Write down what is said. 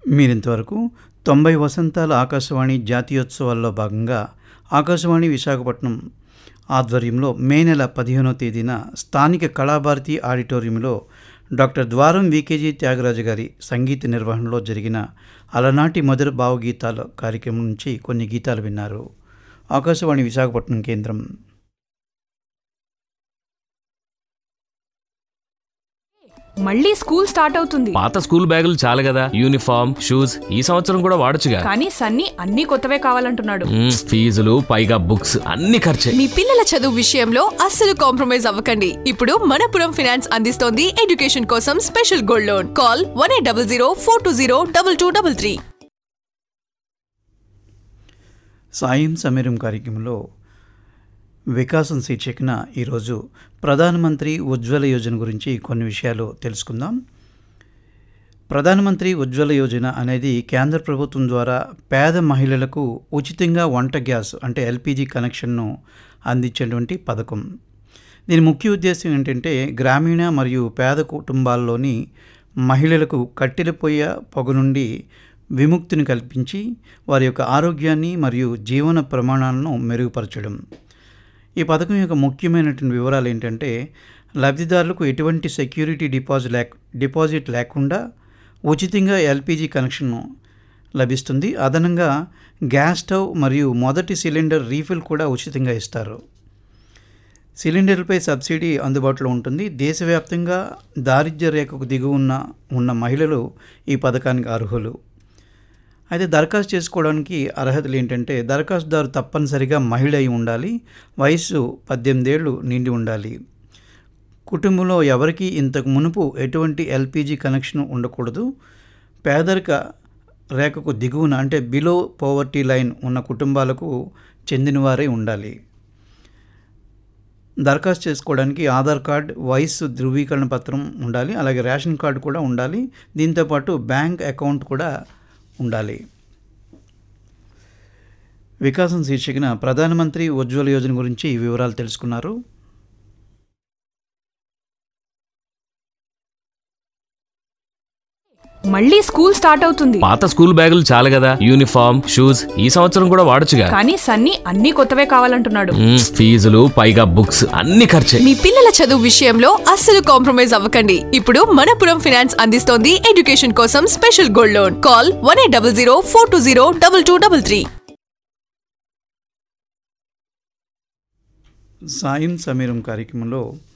మీరింతవరకు తొంభై వసంతాల ఆకాశవాణి జాతీయోత్సవాల్లో భాగంగా ఆకాశవాణి విశాఖపట్నం ఆధ్వర్యంలో మే నెల పదిహేనో తేదీన స్థానిక కళాభారతి ఆడిటోరియంలో డాక్టర్ ద్వారం వికేజీ త్యాగరాజు గారి సంగీత నిర్వహణలో జరిగిన అలనాటి మధుర భావగీతాల కార్యక్రమం నుంచి కొన్ని గీతాలు విన్నారు ఆకాశవాణి విశాఖపట్నం కేంద్రం మళ్ళీ స్కూల్ స్టార్ట్ అవుతుంది పాత స్కూల్ బ్యాగులు చాలు కదా యూనిఫామ్ షూస్ ఈ సంవత్సరం కూడా వాడొచ్చుగా కానీ సన్నీ అన్ని కొత్తవే కావాలంటున్నాడు మ్మ్, ఫీజులు పైగా బుక్స్ అన్ని ఖర్చే మీ పిల్లల చదువు విషయంలో అస్సలు కాంప్రమైజ్ అవ్వకండి ఇప్పుడు మనపురం ఫైనాన్స్ అందిస్తోంది ఎడ్యుకేషన్ కోసం special gold loan call one eight double zero four two zero double two double three సాయం సమీరం కార్యక్రమంలో వికాసం శీర్షికన ఈరోజు ప్రధానమంత్రి ఉజ్వల యోజన గురించి కొన్ని విషయాలు తెలుసుకుందాం ప్రధానమంత్రి ఉజ్వల యోజన అనేది కేంద్ర ప్రభుత్వం ద్వారా పేద మహిళలకు ఉచితంగా వంట గ్యాస్ అంటే ఎల్పిజి కనెక్షన్ను అందించేటువంటి పథకం దీని ముఖ్య ఉద్దేశం ఏంటంటే గ్రామీణ మరియు పేద కుటుంబాల్లోని మహిళలకు కట్టెల పొయ్య పొగ నుండి విముక్తిని కల్పించి వారి యొక్క ఆరోగ్యాన్ని మరియు జీవన ప్రమాణాలను మెరుగుపరచడం ఈ పథకం యొక్క ముఖ్యమైనటువంటి వివరాలు ఏంటంటే లబ్ధిదారులకు ఎటువంటి సెక్యూరిటీ డిపాజిట్ లేక డిపాజిట్ లేకుండా ఉచితంగా ఎల్పిజి కనెక్షన్ లభిస్తుంది అదనంగా గ్యాస్ స్టవ్ మరియు మొదటి సిలిండర్ రీఫిల్ కూడా ఉచితంగా ఇస్తారు సిలిండర్లపై సబ్సిడీ అందుబాటులో ఉంటుంది దేశవ్యాప్తంగా దారిద్ర్య రేఖకు దిగువన ఉన్న మహిళలు ఈ పథకానికి అర్హులు అయితే దరఖాస్తు చేసుకోవడానికి అర్హతలు ఏంటంటే దరఖాస్తుదారు తప్పనిసరిగా మహిళ అయి ఉండాలి వయస్సు పద్దెనిమిదేళ్ళు నిండి ఉండాలి కుటుంబంలో ఎవరికి ఇంతకు మునుపు ఎటువంటి ఎల్పిజి కనెక్షన్ ఉండకూడదు పేదరిక రేఖకు దిగువన అంటే బిలో పోవర్టీ లైన్ ఉన్న కుటుంబాలకు చెందినవారే ఉండాలి దరఖాస్తు చేసుకోవడానికి ఆధార్ కార్డ్ వయస్సు ధృవీకరణ పత్రం ఉండాలి అలాగే రేషన్ కార్డు కూడా ఉండాలి దీంతోపాటు బ్యాంక్ అకౌంట్ కూడా ఉండాలి వికాసం శీర్షికన ప్రధానమంత్రి ఉజ్వల యోజన గురించి ఈ వివరాలు తెలుసుకున్నారు మళ్ళీ స్కూల్ స్టార్ట్ అవుతుంది పాత స్కూల్ బ్యాగులు చాలు కదా యూనిఫామ్ షూస్ ఈ సంవత్సరం కూడా వాడొచ్చుగా కానీ సన్నీ అన్ని కొత్తవే కావాలంటున్నాడు మ్మ్, ఫీజులు పైగా బుక్స్ అన్ని ఖర్చే మీ పిల్లల చదువు విషయంలో అస్సలు కాంప్రమైజ్ అవ్వకండి ఇప్పుడు మనపురం ఫైనాన్స్ అందిస్తోంది ఎడ్యుకేషన్ కోసం special gold loan call one eight double zero four two zero double two double three సాయం సమీరం కార్యక్రమంలో